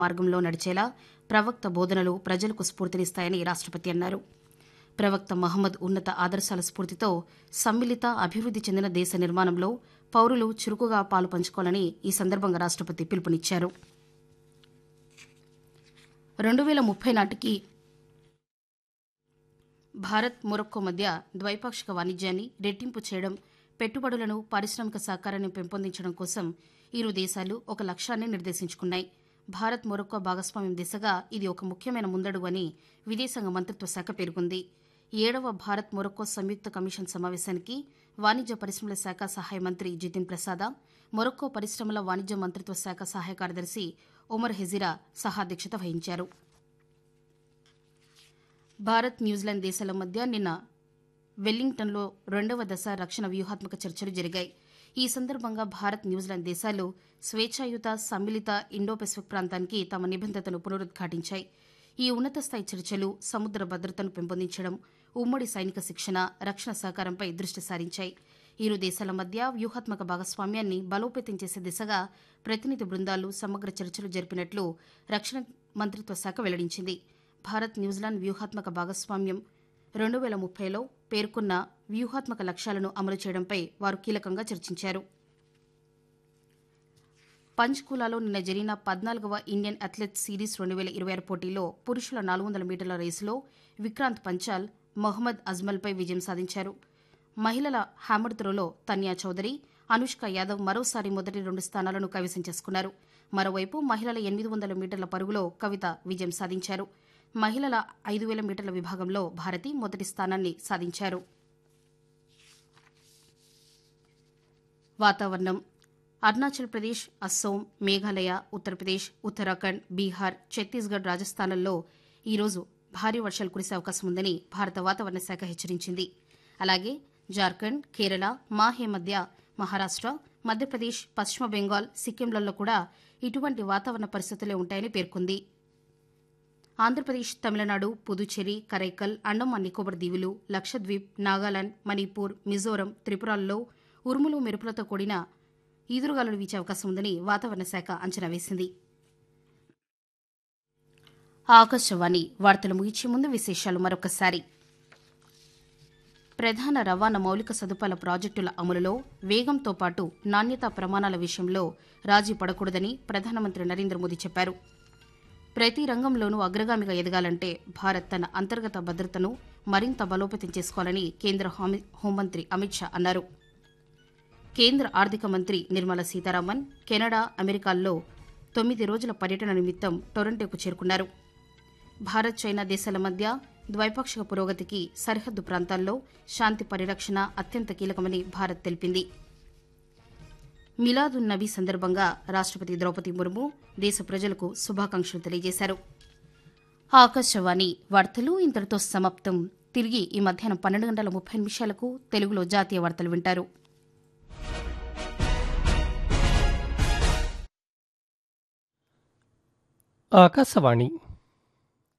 మార్గంలో నడిచేలా ప్రవక్త బోధనలు ప్రజలకు స్ఫూర్తినిస్తాయని రాష్టపతి అన్నారు ప్రవక్త మహమ్మద్ ఉన్నత ఆదర్శాల స్ఫూర్తితో సమ్మిళిత అభివృద్ది చెందిన దేశ నిర్మాణంలో పౌరులు చురుకుగా పాలు పంచుకోవాలని ఈ సందర్భంగా రాష్టపతి పిలుపునిచ్చారు రెండు వేల ముప్పై నాటికి భారత్ మొరక్కో మధ్య ద్వైపాక్షిక వాణిజ్యాన్ని రెట్టింపు చేయడం పెట్టుబడులను పారిశ్రామిక సహకారాన్ని పెంపొందించడం కోసం ఇరు దేశాలు ఒక లక్ష్యాన్ని నిర్దేశించుకున్నాయి భారత్ మొరక్కో భాగస్వామ్యం దిశగా ఇది ఒక ముఖ్యమైన ముందడుగు అని విదేశాంగ మంత్రిత్వ శాఖ పేర్కొంది ఏడవ భారత్ మొరక్కో సంయుక్త కమిషన్ సమావేశానికి వాణిజ్య పరిశ్రమల శాఖ సహాయ మంత్రి జితిన్ ప్రసాద మొరక్కో పరిశ్రమల వాణిజ్య మంత్రిత్వ శాఖ సహాయ కార్యదర్శి ఒమర్ హెజిరా సహాధ్యక్షత వహించారు భారత్ న్యూజిలాండ్ దేశాల మధ్య నిన్న వెల్లింగ్టన్లో రెండవ దశ రక్షణ వ్యూహాత్మక చర్చలు జరిగాయి ఈ సందర్భంగా భారత్ న్యూజిలాండ్ దేశాలు స్వేచ్ఛాయుత సమ్మిళిత ఇండో పెసిఫిక్ ప్రాంతానికి తమ నిబంధతను పునరుద్ఘాటించాయి ఈ ఉన్నత స్థాయి చర్చలు సముద్ర భద్రతను పెంపొందించడం ఉమ్మడి సైనిక శిక్షణ రక్షణ సహకారంపై దృష్టి సారించాయి ఇరు దేశాల మధ్య వ్యూహాత్మక భాగస్వామ్యాన్ని బలోపేతం చేసే దిశగా ప్రతినిధి బృందాలు సమగ్ర చర్చలు జరిపినట్లు రక్షణ మంత్రిత్వ శాఖ వెల్లడించింది భారత్ న్యూజిలాండ్ వ్యూహాత్మక భాగస్వామ్యం రెండు వేల ముప్పైలో పేర్కొన్న వ్యూహాత్మక లక్ష్యాలను అమలు చేయడంపై వారు కీలకంగా చర్చించారు పంచ్కులాలో నిన్న జరిగిన పద్నాలుగవ ఇండియన్ అథ్లెట్స్ సిరీస్ రెండు వేల ఇరవై ఆరు పోటీలో పురుషుల నాలుగు వందల మీటర్ల రేసులో విక్రాంత్ పంచాల్ మొహమ్మద్ అజ్మల్పై విజయం సాధించారు మహిళల హ్యామర్ త్రోలో తన్యా చౌదరి అనుష్క యాదవ్ మరోసారి మొదటి రెండు స్థానాలను కైవసం చేసుకున్నారు మరోవైపు మహిళల ఎనిమిది వందల మీటర్ల పరుగులో కవిత విజయం సాధించారు మహిళల ఐదు వేల మీటర్ల విభాగంలో భారతి మొదటి స్థానాన్ని సాధించారు వాతావరణం అరుణాచల్ ప్రదేశ్ అస్సోం మేఘాలయ ఉత్తరప్రదేశ్ ఉత్తరాఖండ్ బీహార్ ఛత్తీస్గఢ్ రాజస్థాన్లలో ఈరోజు భారీ వర్షాలు కురిసే అవకాశం ఉందని భారత వాతావరణ శాఖ హెచ్చరించింది అలాగే జార్ఖండ్ కేరళ మాహే మధ్య మహారాష్ట మధ్యప్రదేశ్ పశ్చిమ బెంగాల్ సిక్కింలలో కూడా ఇటువంటి వాతావరణ పరిస్థితులే ఉంటాయని పేర్కొంది ఆంధ్రప్రదేశ్ తమిళనాడు పుదుచ్చేరి కరైకల్ అండమాన్ నికోబార్ దీవులు లక్షద్వీప్ నాగాలాండ్ మణిపూర్ మిజోరం త్రిపురల్లో ఉరుములు మెరుపులతో కూడిన ఈదురుగాలులు వీచే అవకాశం ఉందని వాతావరణ శాఖ అంచనా వేసింది ఆకాశవాణి వార్తలు ముగించే ముందు విశేషాలు మరొకసారి ప్రధాన రవాణా మౌలిక సదుపాయాల ప్రాజెక్టుల అమలులో వేగంతో పాటు నాణ్యతా ప్రమాణాల విషయంలో రాజీ పడకూడదని ప్రధానమంత్రి నరేంద్ర మోదీ చెప్పారు ప్రతి రంగంలోనూ అగ్రగామిగా ఎదగాలంటే భారత్ తన అంతర్గత భద్రతను మరింత బలోపేతం చేసుకోవాలని కేంద్ర హోంమంత్రి అమిత్ షా అన్నారు కేంద్ర ఆర్థిక మంత్రి నిర్మలా సీతారామన్ కెనడా అమెరికాల్లో తొమ్మిది రోజుల పర్యటన నిమిత్తం టొరంటోకు చేరుకున్నారు భారత్ చైనా దేశాల మధ్య ద్వైపాక్షిక పురోగతికి సరిహద్దు ప్రాంతాల్లో శాంతి పరిరక్షణ అత్యంత కీలకమని భారత్ తెలిపింది మిలాదున్ నబీ సందర్భంగా రాష్టపతి ద్రౌపది ముర్ము దేశ ప్రజలకు శుభాకాంక్షలు తెలియజేశారు ఆకాశవాణి వార్తలు ఇంతటితో సమాప్తం తిరిగి ఈ మధ్యాహ్నం పన్నెండు గంటల ముప్పై నిమిషాలకు తెలుగులో జాతీయ వార్తలు వింటారు ఆకాశవాణి